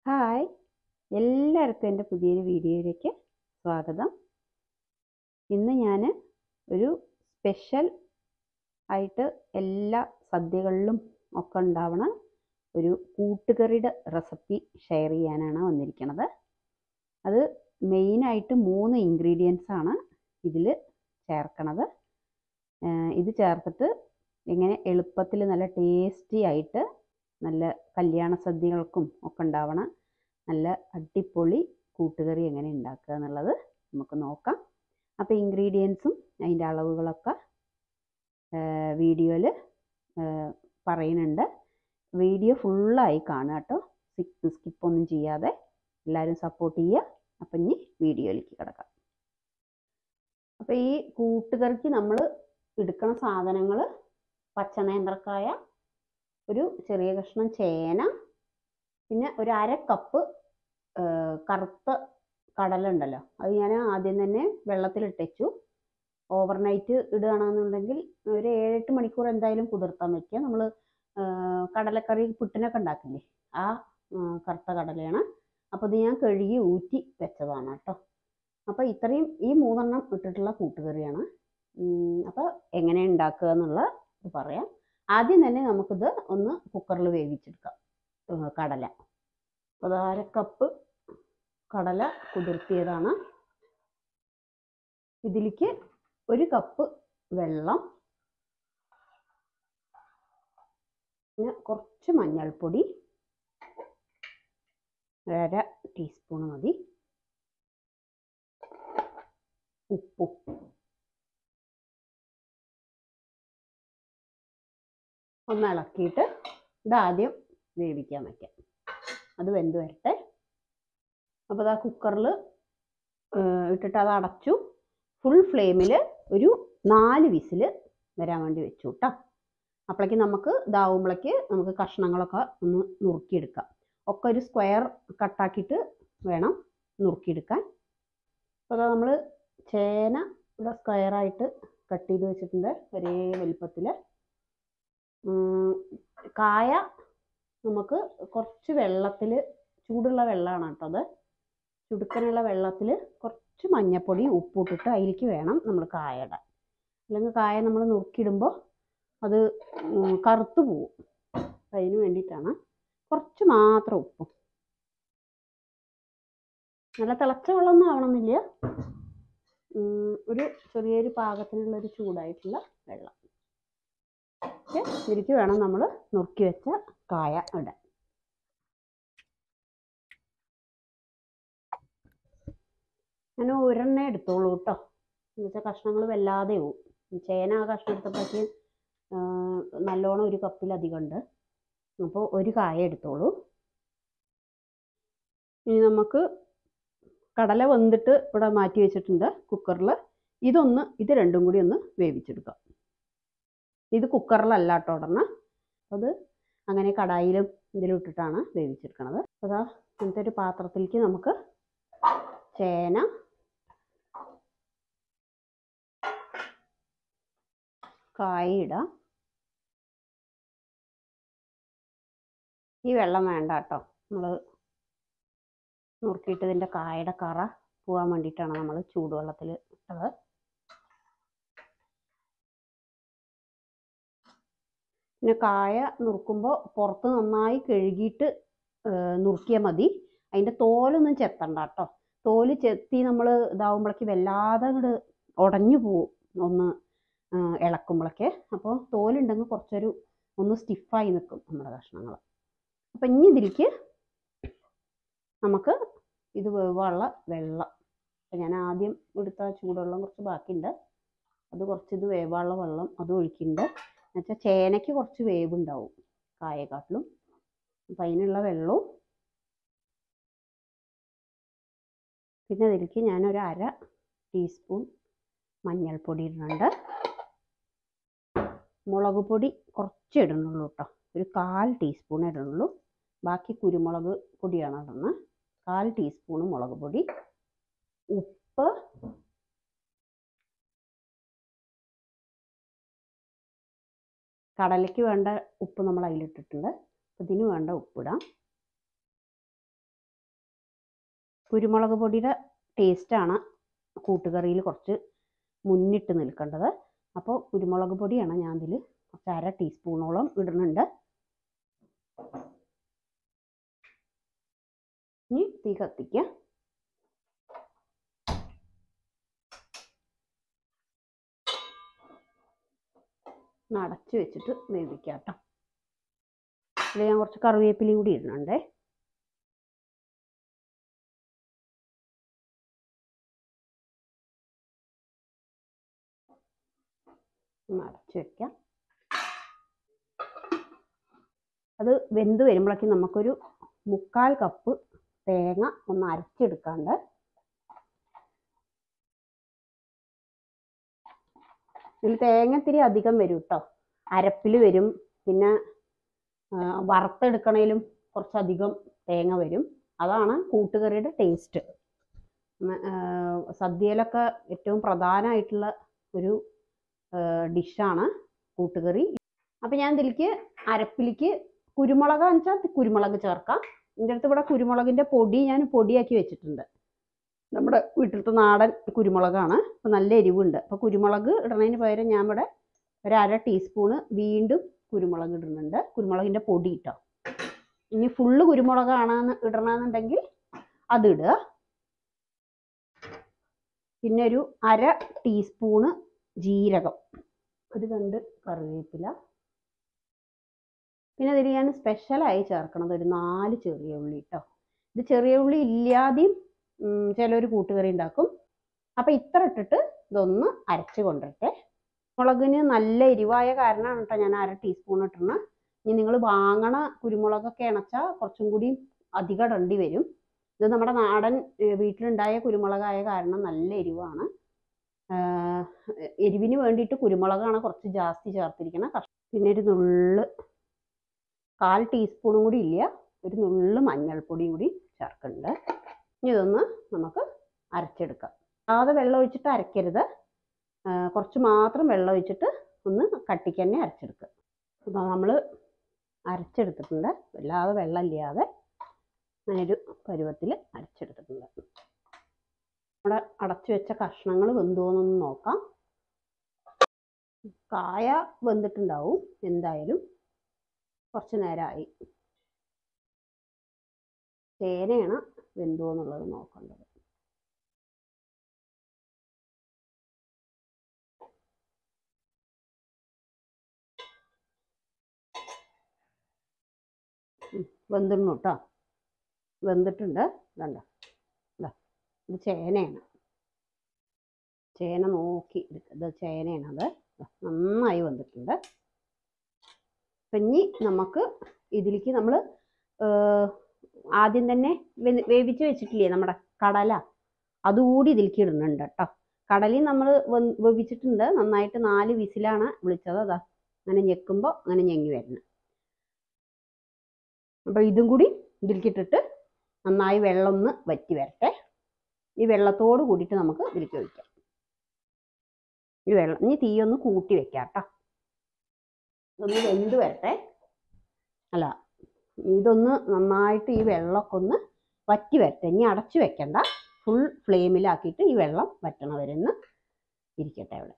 Hi എല്ലാവർക്കും എൻ്റെ പുതിയൊരു വീഡിയോയിലേക്ക് സ്വാഗതം ഇന്ന് ഞാൻ ഒരു സ്പെഷ്യൽ ആയിട്ട് എല്ലാ സദ്യകളിലും ഒക്കെ ഉണ്ടാവണ ഒരു കൂട്ടുകറിയുടെ റെസിപ്പി ഷെയർ ചെയ്യാനാണ് വന്നിരിക്കുന്നത് അത് മെയിനായിട്ട് മൂന്ന് ഇൻഗ്രീഡിയൻസ് ആണ് ഇതിൽ ചേർക്കണത് ഏഹ് ഇത് ചേർത്തിട്ട് എങ്ങനെ എളുപ്പത്തിൽ നല്ല ടേസ്റ്റി ആയിട്ട് നല്ല കല്യാണ സദ്യകൾക്കും ഒക്കെ ഉണ്ടാവണ നല്ല അടിപൊളി കൂട്ടുകറി എങ്ങനെ ഉണ്ടാക്കുക എന്നുള്ളത് നമുക്ക് നോക്കാം അപ്പോൾ ഇൻഗ്രീഡിയൻസും അതിൻ്റെ അളവുകളൊക്കെ വീഡിയോയിൽ പറയുന്നുണ്ട് വീഡിയോ ഫുള്ളായി കാണുക കേട്ടോ സ്കിപ്പൊന്നും ചെയ്യാതെ എല്ലാവരും സപ്പോർട്ട് ചെയ്യുക അപ്പം ഇനി വീഡിയോയിലേക്ക് കിടക്കാം അപ്പോൾ ഈ കൂട്ടുകറിക്ക് നമ്മൾ എടുക്കുന്ന സാധനങ്ങൾ പച്ചനേന്ത്രക്കായ ഒരു ചെറിയ കഷ്ണം ചേന പിന്നെ ഒരു അര കപ്പ് കറുത്ത കടല ഉണ്ടല്ലോ അത് ഞാൻ ആദ്യം തന്നെ വെള്ളത്തിലിട്ടു ഓവർനൈറ്റ് ഇടുകയാണെന്നുണ്ടെങ്കിൽ ഒരു ഏഴെട്ട് മണിക്കൂർ എന്തായാലും കുതിർത്താൻ വെക്കുക നമ്മൾ കടലക്കറി പുട്ടിനൊക്കെ ഉണ്ടാക്കില്ലേ ആ കറുത്ത കടലയാണ് അപ്പോൾ ഇത് ഞാൻ കഴുകി ഊറ്റി വെച്ചതാണ് കേട്ടോ അപ്പോൾ ഇത്രയും ഈ മൂന്നെണ്ണം ഇട്ടിട്ടുള്ള കൂട്ടുകറിയാണ് അപ്പോൾ എങ്ങനെ ഉണ്ടാക്കുക എന്നുള്ള പറയാം ആദ്യം തന്നെ നമുക്കിത് ഒന്ന് കുക്കറിൽ വേവിച്ചെടുക്കാം കടല അപ്പോൾ അര കപ്പ് കടല കുതിർത്തിയതാണ് ഇതിലേക്ക് ഒരു കപ്പ് വെള്ളം പിന്നെ കുറച്ച് മഞ്ഞൾപ്പൊടി അര ടീസ്പൂൺ മതി ഉപ്പും ഒന്ന് ഇളക്കിയിട്ട് ഇതാദ്യം വേവിക്കാൻ വയ്ക്കാം അത് വെന്ത് വരട്ടെ അപ്പോൾ അത് ആ കുക്കറിൽ ഇട്ടിട്ട് അത് അടച്ചു ഫുൾ ഫ്ലെയിമിൽ ഒരു നാല് വിസിൽ വരാൻ വേണ്ടി വെച്ചു കേട്ടോ അപ്പോഴേക്ക് നമുക്ക് ഇതാവുമ്പോഴേക്ക് നമുക്ക് കഷ്ണങ്ങളൊക്കെ ഒന്ന് നുറുക്കിയെടുക്കാം ഒക്കെ ഒരു സ്ക്വയർ കട്ടാക്കിയിട്ട് വേണം നുറുക്കിയെടുക്കാൻ അപ്പോൾ അതാ നമ്മൾ ചേന ഇവിടെ സ്ക്വയറായിട്ട് കട്ട് ചെയ്ത് വെച്ചിട്ടുണ്ട് ഒരേ വലുപ്പത്തിൽ കായ നമുക്ക് കുറച്ച് വെള്ളത്തിൽ ചൂടുള്ള വെള്ളമാണ് കേട്ടോ അത് ചുടുക്കനുള്ള വെള്ളത്തിൽ കുറച്ച് മഞ്ഞപ്പൊടി ഉപ്പിട്ടിട്ട് അതിലേക്ക് വേണം നമ്മൾ കായ ഇടാൻ അല്ലെങ്കിൽ കായ നമ്മൾ നുറുക്കിയിടുമ്പോൾ അത് കറുത്തു പോവും അതിന് വേണ്ടിയിട്ടാണ് കുറച്ച് മാത്രം ഉപ്പും നല്ല തിളച്ച വെള്ളമൊന്നും ആവണമെന്നില്ല ഒരു ചെറിയൊരു പാകത്തിനുള്ള ഒരു ചൂടായിട്ടുള്ള വെള്ളം ഓക്കെ ഇതിലേക്ക് വേണം നമ്മൾ നുറുക്കി വെച്ച കായ ഇടാൻ ഞാൻ ഒരെണ്ണേ എടുത്തോളൂ കേട്ടോ എന്നുവെച്ചാൽ കഷ്ണങ്ങൾ വല്ലാതെ പോവും ചേന ആ കഷ്ണം എടുത്തപ്പോഴേക്ക് നല്ലോണം ഒരു കപ്പിലധികം ഉണ്ട് അപ്പോൾ ഒരു കായ എടുത്തോളൂ ഇനി നമുക്ക് കടല വെന്തിട്ട് ഇവിടെ മാറ്റി വെച്ചിട്ടുണ്ട് കുക്കറിൽ ഇതൊന്ന് ഇത് രണ്ടും കൂടി ഒന്ന് വേവിച്ചെടുക്കാം ഇത് കുക്കറിലല്ല കേട്ടോ ഉടനെ അത് അങ്ങനെ കടായിലും ഇതിലും ഇട്ടിട്ടാണ് വേവിച്ചെടുക്കണത് അതാ ഇങ്ങനത്തെ ഒരു പാത്രത്തിലേക്ക് നമുക്ക് ചേന കായ ഇടാം ഈ വെള്ളം വേണ്ട കേട്ടോ നമ്മൾ നുറുക്കിയിട്ട് ഇതിൻ്റെ കായയുടെ കറ പോകാൻ വേണ്ടിയിട്ടാണ് നമ്മൾ ചൂടുവെള്ളത്തിൽ ഇട്ടത് പിന്നെ കായ നുറുക്കുമ്പോൾ പുറത്ത് നന്നായി കഴുകിയിട്ട് നുറുക്കിയാൽ മതി അതിൻ്റെ തോലൊന്നും ചെത്തണ്ട കേട്ടോ തോല് ചെത്തി നമ്മൾ ഇതാവുമ്പോഴേക്ക് വല്ലാതെ അങ്ങോട്ട് ഉടഞ്ഞു പോവും ഒന്ന് ഇളക്കുമ്പോഴൊക്കെ അപ്പോൾ തോലുണ്ടെങ്കിൽ കുറച്ചൊരു ഒന്ന് സ്റ്റിഫായി നിൽക്കും നമ്മുടെ കഷ്ണങ്ങൾ അപ്പം ഇനി ഇതിലേക്ക് നമുക്ക് ഇത് വേവാനുള്ള വെള്ളം അപ്പം ഞാൻ ആദ്യം എടുത്ത ചൂടുവെള്ളം കുറച്ച് ബാക്കിയുണ്ട് അത് കുറച്ച് ഇത് വേവാനുള്ള വെള്ളം അത് ഒഴിക്കുന്നുണ്ട് എന്നുവെച്ചാൽ ചേനയ്ക്ക് കുറച്ച് വേവ് ഉണ്ടാവും കായക്കാട്ടിലും അപ്പം അതിനുള്ള വെള്ളവും പിന്നെ അതിലേക്ക് ഞാനൊരു അര ടീസ്പൂൺ മഞ്ഞൾപ്പൊടി ഇടുന്നുണ്ട് മുളക് പൊടി കുറച്ച് ഇടണുള്ളൂ കേട്ടോ ഒരു കാൽ ടീസ്പൂൺ ഇടണുള്ളൂ ബാക്കി കുരുമുളക് പൊടിയാണ് ഇടുന്നത് കാൽ ടീസ്പൂൺ മുളക് പൊടി ഉപ്പ് കടലയ്ക്ക് വേണ്ട ഉപ്പ് നമ്മൾ അതിലിട്ടിട്ടുണ്ട് ഇതിന് വേണ്ട ഉപ്പിടാം കുരുമുളക് പൊടിയുടെ ടേസ്റ്റാണ് കൂട്ടുകറിയിൽ കുറച്ച് മുന്നിട്ട് നിൽക്കേണ്ടത് അപ്പോൾ കുരുമുളക് പൊടിയാണ് ഞാൻ ഇതിൽ കുറച്ച് അര ടീസ്പൂണോളം ഇടുന്നുണ്ട് ഇനി തീ കത്തിക്കുക ഒന്ന് അടച്ച് വെച്ചിട്ട് വേവിക്കാം കേട്ടോ ഇതിൽ ഞാൻ കുറച്ച് കറിവേപ്പിലയും കൂടി ഇടുന്നുണ്ടേ ഒന്ന് അടച്ച് വെക്കാം അത് വെന്ത് വരുമ്പോഴേക്കും നമുക്കൊരു മുക്കാൽ കപ്പ് തേങ്ങ ഒന്ന് അരച്ചെടുക്കാണ്ട് ഇതിൽ തേങ്ങ ഇത്തിരി അധികം വരും കേട്ടോ അരപ്പിൽ വരും പിന്നെ ആ, വറുത്തെടുക്കണേലും കുറച്ചധികം തേങ്ങ വരും അതാണ് കൂട്ടുകറിയുടെ ടേസ്റ്റ് സദ്യയിലൊക്കെ ഏറ്റവും പ്രധാനമായിട്ടുള്ള ഒരു ഡിഷാണ് കൂട്ടുകറി അപ്പം ഞാൻ ഇതിലേക്ക് അരപ്പിലേക്ക് കുരുമുളകാന്ന് വെച്ചാൽ കുരുമുളക് ചേർക്കാം എൻ്റെ അടുത്ത് ഇവിടെ കുരുമുളകിൻ്റെ പൊടി ഞാൻ പൊടിയാക്കി വെച്ചിട്ടുണ്ട് നമ്മുടെ വീട്ടിലത്തെ നാടൻ കുരുമുളകാണ് അപ്പോൾ നല്ല എരിവുണ്ട് അപ്പോൾ കുരുമുളക് ഇടുന്നതിന് പകരം ഞാൻ ഇവിടെ ഒരു അര ടീസ്പൂണ് വീണ്ടും കുരുമുളക് ഇടുന്നുണ്ട് കുരുമുളകിൻ്റെ പൊടി ഇട്ടോ ഇനി ഫുള്ള് കുരുമുളകാണ് ഇടണമെന്നുണ്ടെങ്കിൽ അത് ഇടുക പിന്നെ ഒരു അര ടീസ്പൂണ് ജീരകം ഒരു രണ്ട് കറിവേപ്പില പിന്നെ ഇതിൽ ഞാൻ സ്പെഷ്യലായി ചേർക്കണത് ഒരു നാല് ചെറിയ ഉള്ളി കേട്ടോ ഇത് ചെറിയ ഉള്ളി ഇല്ലാതെയും ചിലർ കൂട്ടുകറി ഉണ്ടാക്കും അപ്പം ഇത്ര ഇട്ടിട്ട് ഇതൊന്ന് അരച്ച് കൊണ്ടിട്ടെ മുളകിന് നല്ല എരിവായ കാരണമാണ് കേട്ടോ ഞാൻ അര ടീസ്പൂൺ ഇട്ടുന്നത് ഇനി നിങ്ങൾ വാങ്ങണ കുരുമുളകൊക്കെ ഇണച്ചാൽ കുറച്ചും കൂടി അധികം ഇടേണ്ടി വരും ഇത് നമ്മുടെ നാടൻ ഏർ വീട്ടിലുണ്ടായ കുരുമുളകായ കാരണം നല്ല എരിവാണ് ആഹ് എരിവിന് വേണ്ടിയിട്ട് കുരുമുളകാണ് കുറച്ച് ജാസ്തി ചേർത്തിരിക്കണം കഷ് പിന്നെ ഒരു നുള്ള് കാൽ ടീസ്പൂണും കൂടി ഇല്ല ഒരു നുള്ള് മഞ്ഞൾപ്പൊടിയും കൂടി ചേർക്കുന്നുണ്ട് ഇനി ഇതൊന്ന് നമുക്ക് അരച്ചെടുക്കാം അല്ലാതെ വെള്ളം ഒഴിച്ചിട്ട് അരക്കരുത് ആ, കുറച്ച് മാത്രം വെള്ളം ഒഴിച്ചിട്ട് ഒന്ന് കട്ടിക്ക് തന്നെ അരച്ചെടുക്കുക അപ്പോൾ നമ്മൾ അരച്ചെടുത്തിട്ടുണ്ട് വല്ലാതെ വെള്ളം ഇല്ലാതെ അങ്ങനൊരു പരുവത്തിൽ അരച്ചെടുത്തിട്ടുണ്ട് നമ്മുടെ അടച്ചു വെച്ച കഷ്ണങ്ങൾ വെന്തോന്നൊന്ന് നോക്കാം കായ വെന്തിട്ടുണ്ടാവും എന്തായാലും കുറച്ച് നേരമായി ചേനയാണ് വെന്തോ എന്നുള്ളത് നോക്കേണ്ടത് ഉം, വെന്തിരുന്നു കേട്ടോ വെന്തിട്ടുണ്ട് ഇതണ്ട ഇതാ ഇത് ചേനയാണ് ചേന നോക്കി എടുക്കുക ഇത് ചേനയാണത് ദാ, നന്നായി വെന്തിട്ടുണ്ട് അപ്പം ഇനി നമുക്ക് ഇതിലേക്ക് നമ്മൾ ആദ്യം തന്നെ വെ- വേവിച്ച് വെച്ചിട്ടില്ലേ നമ്മുടെ കടല അതുകൂടി ഇതിലേക്ക് ഇടുന്നുണ്ട് കേട്ടോ കടലയും നമ്മൾ വേവിച്ചിട്ടുണ്ട് നന്നായിട്ട് നാല് വിസിലാണ് വിളിച്ചത് അതാ അങ്ങനെ ഞെക്കുമ്പോൾ അങ്ങനെ ഞെങ്ങി വരുന്നത് അപ്പോൾ ഇതും കൂടി ഇതിലേക്ക് ഇട്ടിട്ട് നന്നായി വെള്ളം ഒന്ന് വറ്റി വരട്ടെ ഈ വെള്ളത്തോട് കൂടിയിട്ട് നമുക്ക് ഇതിലേക്ക് ഒഴിക്കാം ഈ വെള്ളം ഇനി തീ ഒന്ന് കൂട്ടി വെക്കാം കേട്ടോ ഇതൊന്ന് വെന്ത് വരട്ടെ അല്ല ഇതൊന്ന് നന്നായിട്ട് ഈ വെള്ളമൊക്കെ ഒന്ന് വറ്റി വരട്ടെ ഇനി അടച്ചു വെക്കണ്ട ഫുൾ ഫ്ലെയിമിലാക്കിയിട്ട് ഈ വെള്ളം വറ്റണ വരെ ഒന്ന് ഇരിക്കട്ടെ അവിടെ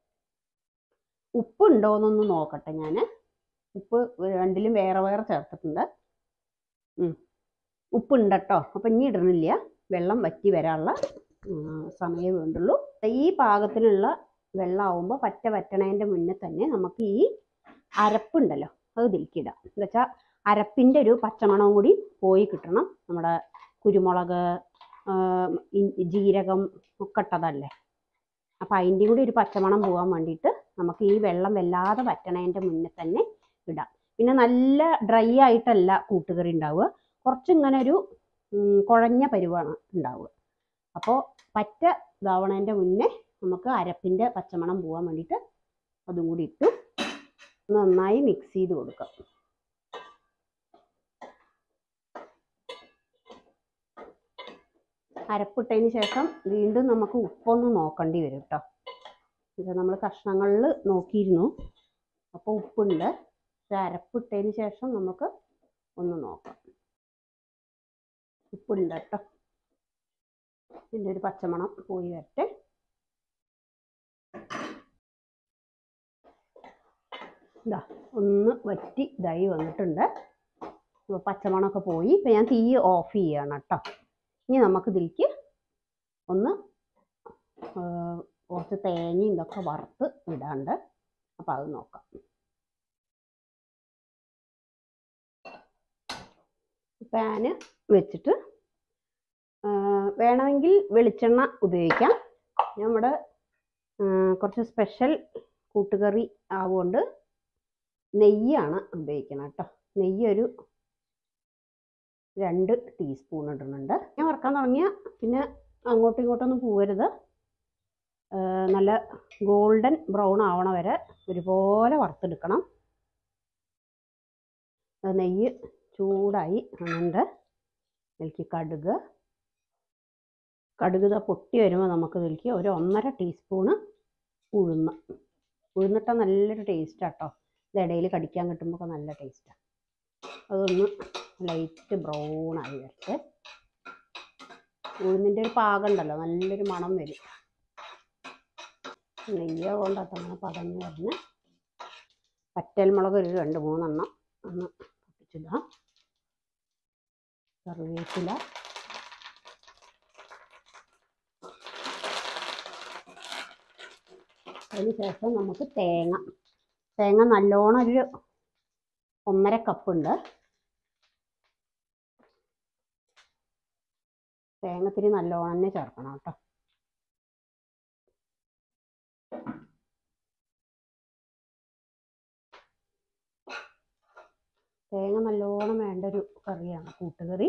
ഉപ്പ് ഉണ്ടോയെന്നൊന്ന് നോക്കട്ടെ ഞാൻ ഉപ്പ് രണ്ടിലും വേറെ വേറെ ചേർത്തിട്ടുണ്ട് ഉം. ഉപ്പ് ഉണ്ട് കേട്ടോ അപ്പം ഇനി ഇടണില്ല വെള്ളം വറ്റി വരാനുള്ള ഉം, സമയമേ വേണ്ടുള്ളൂ ഈ പാകത്തിനുള്ള വെള്ളമാവുമ്പോൾ പറ്റ വറ്റണേൻ്റെ മുന്നേ തന്നെ നമുക്ക് ഈ അരപ്പുണ്ടല്ലോ അത് ഇതിലേക്കിടാം എന്താ വെച്ചാൽ അരപ്പിൻ്റെ ഒരു പച്ചമണവും കൂടി പോയി കിട്ടണം നമ്മുടെ കുരുമുളക് ആ, ഇ- ജീരകം ഒക്കെ ഇട്ടതല്ലേ അപ്പം അതിൻ്റെയും കൂടി ഒരു പച്ചമണം പോകാൻ വേണ്ടിയിട്ട് നമുക്ക് ഈ വെള്ളം വല്ലാതെ വറ്റണേൻ്റെ മുന്നേ തന്നെ ഇടാം പിന്നെ നല്ല ഡ്രൈ ആയിട്ടല്ല കൂട്ടുകറി ഉണ്ടാവുക കുറച്ചിങ്ങനെ ഒരു ഉം, കുഴഞ്ഞ പരുവാണ് ഉണ്ടാവുക അപ്പോൾ പറ്റ ഇതാവണേൻ്റെ മുന്നേ നമുക്ക് അരപ്പിൻ്റെ പച്ചമണം പോകാൻ വേണ്ടിയിട്ട് അതും കൂടി ഇട്ടു നന്നായി മിക്സ് ചെയ്ത് കൊടുക്കാം അരപ്പിട്ടതിന് ശേഷം വീണ്ടും നമുക്ക് ഉപ്പൊന്ന് നോക്കേണ്ടി വരും കേട്ടോ ഇത് നമ്മൾ കഷ്ണങ്ങളിൽ നോക്കിയിരുന്നു അപ്പോൾ ഉപ്പുണ്ട് പക്ഷെ അരപ്പിട്ടതിന് ശേഷം നമുക്ക് ഒന്ന് നോക്കാം ഉപ്പുണ്ട് കേട്ടോ ഇതിൻ്റെ ഒരു പച്ചമണം പോയി വരട്ടെ ഇതാ ഒന്ന് വറ്റി ഇതായി വന്നിട്ടുണ്ട് ഇപ്പോൾ പച്ചമണമൊക്കെ പോയി ഇപ്പം ഞാൻ തീ ഓഫ് ചെയ്യാണ് കേട്ടോ ഇനി നമുക്ക് ഇതിലേക്ക് ഒന്ന് ആ, കുറച്ച് തേങ്ങയും ഇതൊക്കെ വറുത്ത് ഇടാണ്ട് അപ്പോൾ അത് നോക്കാം പാന് വെച്ചിട്ട് ആ, വേണമെങ്കിൽ വെളിച്ചെണ്ണ ഉപയോഗിക്കാം നമ്മുടെ ആ, കുറച്ച് സ്പെഷ്യൽ കൂട്ടുകറി ആവുകൊണ്ട് നെയ്യാണ് ഉപയോഗിക്കണം കേട്ടോ നെയ്യ് ഒരു രണ്ട് ടീസ്പൂൺ ഇടുന്നുണ്ട് ഞാൻ വറക്കാൻ തുടങ്ങിയ പിന്നെ അങ്ങോട്ടും ഇങ്ങോട്ടൊന്നും പോവരുത് ആ, നല്ല ഗോൾഡൻ ബ്രൗൺ ആവണ വരെ ഒരുപോലെ വറുത്തെടുക്കണം ആ, നെയ്യ് ചൂടായി വന്നിട്ടുണ്ട് ഇതിലേക്ക് കടുക് കടുക് ഇതാ പൊട്ടി വരുമ്പോൾ നമുക്ക് ഇതിലേക്ക് ഒരു ഒന്നര ടീസ്പൂണ് ഉഴുന്ന് ഉഴുന്നിട്ട നല്ലൊരു ടേസ്റ്റാണ് കേട്ടോ ഇത് ഇടയിൽ കടിക്കാൻ കിട്ടുമ്പോൾ നല്ല ടേസ്റ്റാണ് അതൊന്ന് ലൈറ്റ് ബ്രൗൺ ആയി വരട്ടെ ഉഴുന്നിൻ്റെ ഒരു പാകം ഉണ്ടല്ലോ നല്ലൊരു മണം വരും നെയ്യ് കൊണ്ടാട്ടോ അങ്ങനെ പതഞ്ഞ് വരുന്നത് പറ്റൽമുളക് ഒരു രണ്ട് മൂന്നെണ്ണം ഒന്ന് പൊട്ടിച്ചിടാം കറിവേപ്പില അതിന് ശേഷം നമുക്ക് തേങ്ങ തേങ്ങ നല്ലോണം ഒരു ഒന്നര കപ്പുണ്ട് തേങ്ങ ഇത്തിരി നല്ലോണം തന്നെ ചേർക്കണം കേട്ടോ തേങ്ങ നല്ലോണം വേണ്ട ഒരു കറിയാണ് കൂട്ടുകറി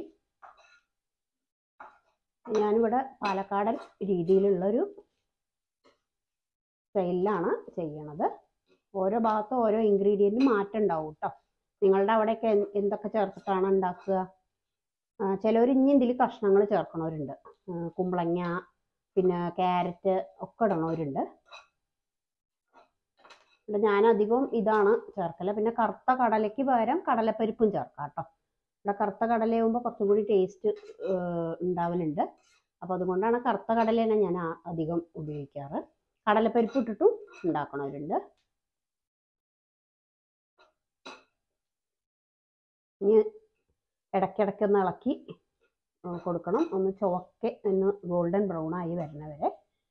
ഞാനിവിടെ പാലക്കാടൻ രീതിയിലുള്ളൊരു സ്റ്റൈലിലാണ് ചെയ്യണത് ഓരോ ഭാഗത്തും ഓരോ ഇൻഗ്രീഡിയൻറ്റ് മാറ്റം ഉണ്ടാവും കേട്ടോ നിങ്ങളുടെ അവിടെയൊക്കെ എന്ത് എന്തൊക്കെ ചേർത്തിട്ടാണ് ഉണ്ടാക്കുക ചിലവർ ഇനി ഇതിൽ കഷ്ണങ്ങൾ ചേർക്കണവരുണ്ട് ആ, കുമ്പളങ്ങ പിന്നെ ക്യാരറ്റ് ഒക്കെ ഇടണവരുണ്ട് ഇവിടെ ഞാൻ അധികവും ഇതാണ് ചേർക്കല് പിന്നെ കറുത്ത കടലയ്ക്ക് പകരം കടലപ്പരിപ്പും ചേർക്കാം കേട്ടോ ഇവിടെ കറുത്ത കടലയാകുമ്പോൾ കുറച്ചും കൂടി ടേസ്റ്റ് ഉണ്ടാവലുണ്ട് അപ്പോൾ അതുകൊണ്ടാണ് കറുത്ത കടലേനെ ഞാൻ ആ- അധികം ഉപയോഗിക്കാറ് കടലപ്പരിപ്പ് ഇട്ടിട്ടും ഉണ്ടാക്കണവരുണ്ട് ഇനി ഇടയ്ക്കിടയ്ക്ക് ഒന്ന് ഇളക്കി ആ, കൊടുക്കണം ഒന്ന് ചുവക്കെ ഒന്ന് ഗോൾഡൻ ബ്രൗൺ ആയി വരുന്ന വരെ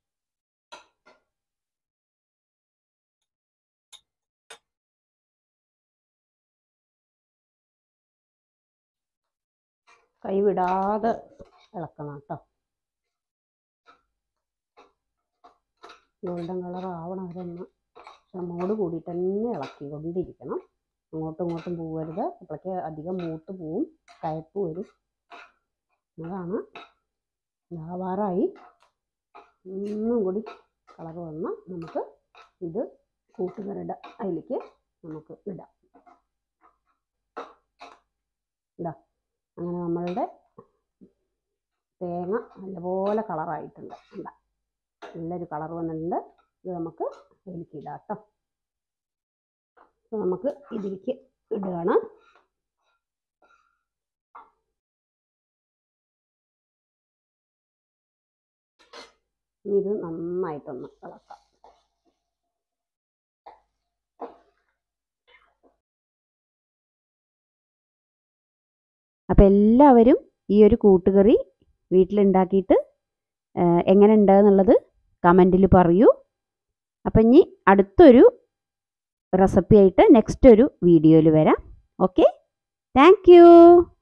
കൈ വിടാതെ ഇളക്കണം കേട്ടോ ഗോൾഡൻ കളർ ആവണം വരെ ഒന്ന് ക്ഷമോട് കൂടിയിട്ട് തന്നെ ഇളക്കിക്കൊണ്ടിരിക്കണം അങ്ങോട്ടും ഇങ്ങോട്ടും പോകരുത് അപ്പോഴേക്ക് അധികം മൂത്ത് പോവും കയപ്പ് വരും അതാണ് ആവാറായി ഒന്നും കൂടി കളർ വന്ന് നമുക്ക് ഇത് കൂട്ടുകറിയുടെ അതിലേക്ക് നമുക്ക് ഇടാം ഇതാ അങ്ങനെ നമ്മളുടെ തേങ്ങ നല്ലപോലെ കളറായിട്ടുണ്ട് ഇതാ നല്ലൊരു കളർ വന്നിട്ടുണ്ട് ഇത് നമുക്ക് അതിലേക്ക് ഇടാം കേട്ടോ അപ്പോൾ നമുക്ക് ഇതിലേക്ക് ഇടുകയാണ് ഇനി ഇത് നന്നായിട്ടൊന്ന് ഇളക്കാം അപ്പോൾ എല്ലാവരും ഈ ഒരു കൂട്ടുകറി വീട്ടിലുണ്ടാക്കിയിട്ട് ഏഹ്, എങ്ങനെ ഉണ്ട് എന്നുള്ളത് കമൻറ്റിൽ പറയൂ അപ്പം ഇനി അടുത്തൊരു റെസിപ്പി ആയിട്ട് നെക്സ്റ്റ് ഒരു വീഡിയോയിൽ വരാം ഓക്കെ താങ്ക് യു